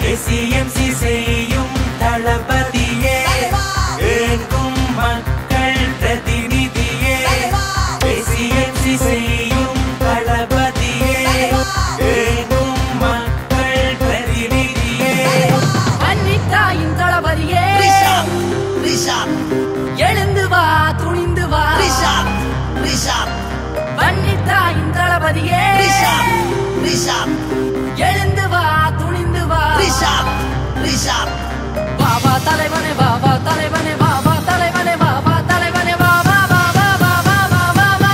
எஸ்சிஎம்சி செய்யும் தளபதியே ஏற்கும் மக்கள் பிரதிநிதியே எஸ்சிஎம்சி செய்யும் தளபதியே ஏற்கும் மக்கள் பிரதிநிதியே அன்னித்தாயின் தளபதியே Richard, Richard, எழுந்து வா துணிந்து வா Richard, Richard, வன்னித்தாயின் தளபதியே Richard, Richard, எழுந்து வா துணிந்து வா Richard, Richard. வா வா தலைவனே வா வா தலைவனே வா வா தலைவனே வா வா தலைவனே வா வா வா வா வா வா வா வா வா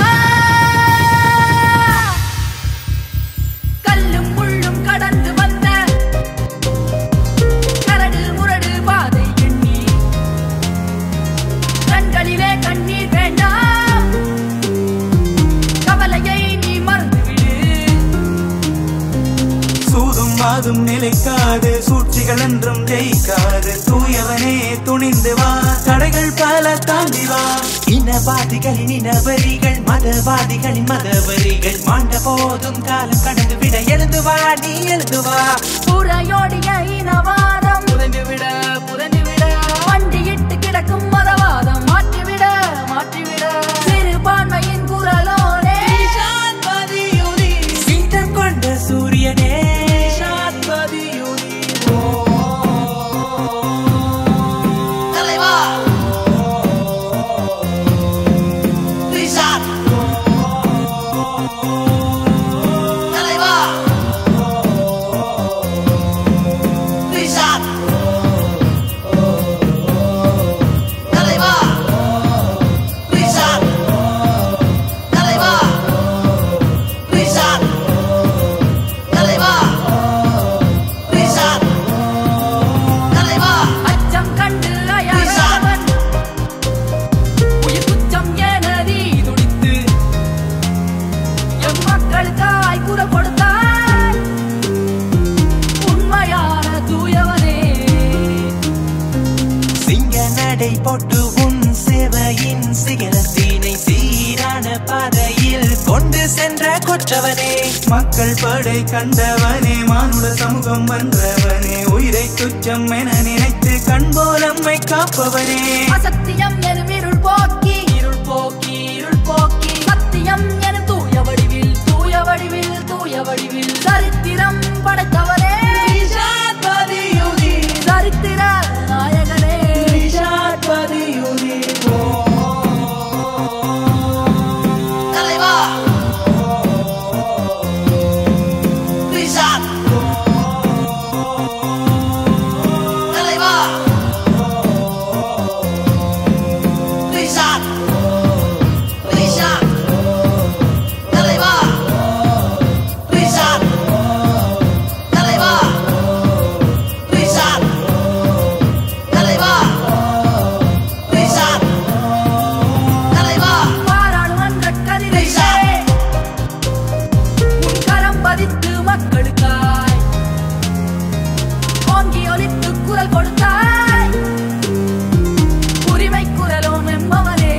கல்லும் முள்ளும் கடந்து வந்த கரடு முரடு பாதை எண்ணி கண்களிலே கண்ணீர் வேண்டாம் கவலையை நீ மறந்துவிடு சூதும் வாதும் நிலைக்காது சூழ்ச்சிகள் என்றும் ஜெயிக்காது தூயவனே துணிந்து வா தடைகள் பல தாண்டி வா இனவாதிகளின் இனவரிகள் மதவாதிகளின் மதவரிகள் மாண்ட போதும் காலம் கடந்து விட எழுந்து வா நீ எழுந்து வா புறையோடிய இனவாதம் புதைந்துவிட புதைந்துவிட வண்டியிட்டு கிடக்கும் மதவாதம் மாற்றிவிட மாற்றிவிட சிறுபான்மையின் குரலோனே சீற்றம் கொண்ட சூரியனே தலைவா Richard தலைவா Richard தலைவா Richard தலைவா Richard தலைவா Richard தலைவா அச்சம் கண்டு அயராதவன் உயிர் குச்சம் என நீ துடித்து எம் மக்களுக்காய் குரல் கொடுத்தாய் உண்மையான தூயவனே சிங்க நடை போட்டு உன் சேவையின் சிகரத்தினை சீரான பாதையில் கொண்டு சென்ற கொற்றவனே மக்கள் படை கண்டவனே மானுட சமூகம் வென்றவனே உயிரை துச்சம் என நினைத்து கண்போலம்மை காப்பவனே அசத்தியம் எனும் இருள் போக்கி இருள் போக்கி இருள் போக்கி சத்தியம் எனும் தூய வடிவில் தூய வடிவில் தூய வடிவில் சரித்திரம் படைத்தவரே சரித்திர நாயகனே தலைவா Richard தலைவா Richard Richard தலைவா Richard தலைவா Richard தலைவா Richard தலைவா பாராளுமன்ற கதிரையே உன் கரம் பதித்து மக்களுக்காய் ஓங்கி ஒலித்து குரல் கொடுத்தாய் உரிமை குரலோன் என்பவனே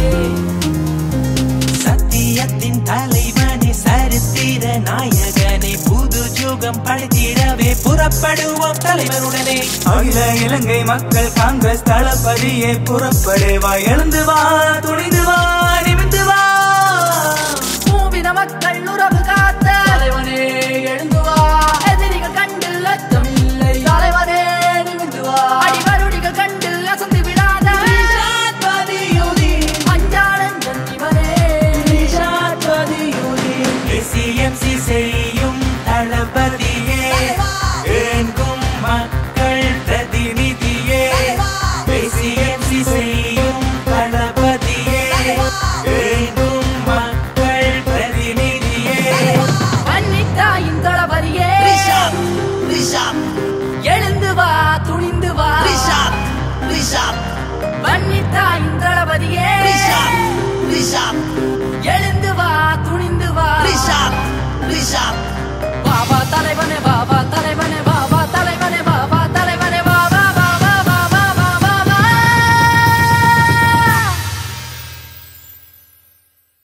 சத்தியத்தின் தலைவனே சரித்திர நாயகனே புது யுகம் படைத்திடவே புறப்படுவோம் தலைவருடனே அகில இலங்கை மக்கள் காங்கிரஸ் தளபதியே புறப்படுவா எழுந்து வா துணிந்து வா நிமிந்து வா மூவின மக்கள் உறவு காத்த தலைவனே எழுந்து வா எதிரிகள் கண்டு அச்சம் இல்லை தலைவனே நிமிந்து வா அடிவருடிகள் கண்டு அசந்து விடாத அஞ்சாளன் இவனே எஸ்சிஎம்சி செய்யும் தளபதியே ஏங்கும் மக்கள் பிரதிநிதியே எஸ்சிஎம்சி செய்யும் தளபதியே ஏங்கும் மக்கள் பிரதிநிதியே அன்னித்தாயின் தளபதியே Richard Richard எழுந்து வா துணிந்து வா Richard Richard வன்னித்தாயின் தளபதியே Richard Richard